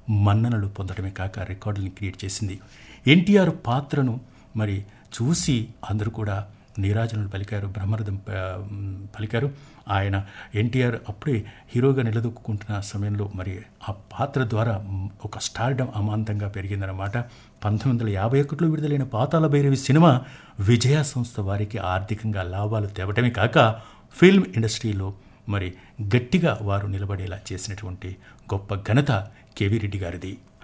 మన్ననలు పొందడమే కాక రికార్డుల్ని క్రియేట్ చేసింది ఎన్టీఆర్ పాత్రను మరి చూసి అందరూ కూడా నీరాజనులు పలికారు బ్రహ్మరథం ప- పలికారు ఆయన ఎన్టీఆర్ అప్పుడే హీరోగా నిలదొక్కుంటున్న సమయంలో మరి ఆ పాత్ర ద్వారా మ్, ఒక స్టార్డమ్ అమాంతంగా పెరిగిందన్నమాట పంతొమ్మిది వందల యాభై ఒకటిలో విడుదలైన పాతాల భైరవి సినిమా విజయ సంస్థ వారికి ఆర్థికంగా లాభాలు తేవటమే కాక ఫిల్మ్ ఇండస్ట్రీలో మరి గట్టిగా వారు నిలబడేలా చేసినటువంటి గొప్ప ఘనత కేవీ రెడ్డి గారిది